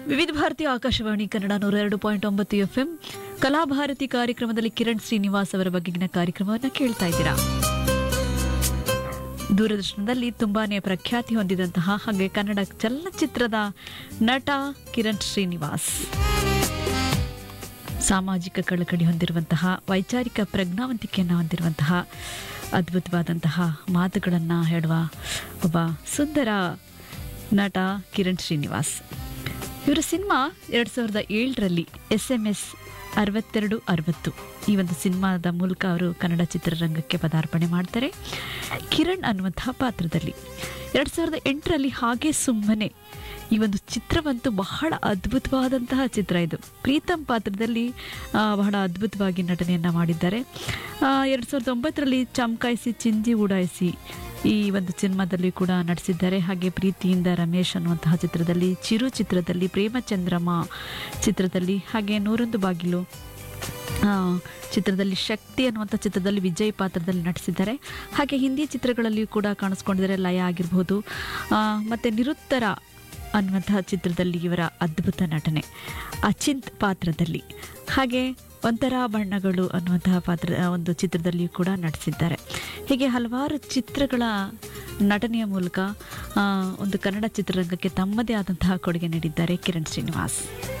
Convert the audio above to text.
ವಿವಿಧ ಭಾರತಿ ಆಕಾಶವಾಣಿ ಕನ್ನಡ ನೂರ ಎರಡು ಪಾಯಿಂಟ್ ಒಂಬತ್ತು ಎಫ್ ಎಂ ಕಲಾಭಾರತಿ ಕಾರ್ಯಕ್ರಮದಲ್ಲಿ ಕಿರಣ್ ಶ್ರೀನಿವಾಸ್ ಅವರ ಬಗೆಗಿನ ಕಾರ್ಯಕ್ರಮವನ್ನು ಕೇಳ್ತಾ ಇದ್ದೀರಾ ದೂರದರ್ಶನದಲ್ಲಿ ತುಂಬಾನೇ ಪ್ರಖ್ಯಾತಿ ಹೊಂದಿದಂತಹ ಹಾಗೆ ಕನ್ನಡ ಚಲನಚಿತ್ರದ ನಟ ಕಿರಣ್ ಶ್ರೀನಿವಾಸ್ ಸಾಮಾಜಿಕ ಕಳಕಳಿ ಹೊಂದಿರುವಂತಹ ವೈಚಾರಿಕ ಪ್ರಜ್ಞಾವಂತಿಕೆಯನ್ನು ಹೊಂದಿರುವಂತಹ ಅದ್ಭುತವಾದಂತಹ ಮಾತುಗಳನ್ನು ಹೇಳುವ ಒಬ್ಬ ಸುಂದರ ನಟ ಕಿರಣ್ ಶ್ರೀನಿವಾಸ್ ಇವರ ಸಿನಿಮಾ ಎರಡು ಸಾವಿರದ ಏಳರಲ್ಲಿ ಎಸ್ ಎಂ ಎಸ್ ಅರವತ್ತೆರಡು ಅರವತ್ತು ಈ ಒಂದು ಸಿನಿಮಾದ ಮೂಲಕ ಅವರು ಕನ್ನಡ ಚಿತ್ರರಂಗಕ್ಕೆ ಪದಾರ್ಪಣೆ ಮಾಡ್ತಾರೆ ಕಿರಣ್ ಅನ್ನುವಂತಹ ಪಾತ್ರದಲ್ಲಿ ಎರಡು ಸಾವಿರದ ಎಂಟರಲ್ಲಿ ಹಾಗೆ ಸುಮ್ಮನೆ ಈ ಒಂದು ಚಿತ್ರವಂತೂ ಬಹಳ ಅದ್ಭುತವಾದಂತಹ ಚಿತ್ರ ಇದು ಪ್ರೀತಮ್ ಪಾತ್ರದಲ್ಲಿ ಆ, ಬಹಳ ಅದ್ಭುತವಾಗಿ ನಟನೆಯನ್ನು ಮಾಡಿದ್ದಾರೆ ಎರಡು ಸಾವಿರದ ಒಂಬತ್ತರಲ್ಲಿ ಚಮಕಾಯಿಸಿ ಚಿಂಜಿ ಉಡಾಯಿಸಿ ಈ ಒಂದು ಸಿನಿಮಾದಲ್ಲಿ ಕೂಡ ನಟಿಸಿದ್ದಾರೆ ಹಾಗೆ ಪ್ರೀತಿಯಿಂದ ರಮೇಶ್ ಅನ್ನುವಂತಹ ಚಿತ್ರದಲ್ಲಿ ಚಿರು ಚಿತ್ರದಲ್ಲಿ ಪ್ರೇಮಚಂದ್ರಮ ಚಿತ್ರದಲ್ಲಿ ಹಾಗೆ ನೂರೊಂದು ಬಾಗಿಲು ಆ, ಚಿತ್ರದಲ್ಲಿ ಶಕ್ತಿ ಅನ್ನುವಂಥ ಚಿತ್ರದಲ್ಲಿ ವಿಜಯ್ ಪಾತ್ರದಲ್ಲಿ ನಟಿಸಿದ್ದಾರೆ ಹಾಗೆ ಹಿಂದಿ ಚಿತ್ರಗಳಲ್ಲಿಯೂ ಕೂಡ ಕಾಣಿಸ್ಕೊಂಡಿದ್ದಾರೆ ಲಯ ಆಗಿರ್ಬೋದು ಆ, ಮತ್ತೆ ನಿರುತ್ತರ ಅನ್ನುವಂತಹ ಚಿತ್ರದಲ್ಲಿ ಇವರ ಅದ್ಭುತ ನಟನೆ ಅಚಿಂತ್ ಪಾತ್ರದಲ್ಲಿ ಹಾಗೆ ಒಂಥರ ಬಣ್ಣಗಳು ಅನ್ನುವಂತಹ ಪಾತ್ರ ಆ, ಒಂದು ಚಿತ್ರದಲ್ಲಿಯೂ ಕೂಡ ನಟಿಸಿದ್ದಾರೆ ಹೀಗೆ ಹಲವಾರು ಚಿತ್ರಗಳ ನಟನೆಯ ಮೂಲಕ ಆ, ಒಂದು ಕನ್ನಡ ಚಿತ್ರರಂಗಕ್ಕೆ ತಮ್ಮದೇ ಆದಂತಹ ಕೊಡುಗೆ ನೀಡಿದ್ದಾರೆ ಕಿರಣ್ ಶ್ರೀನಿವಾಸ್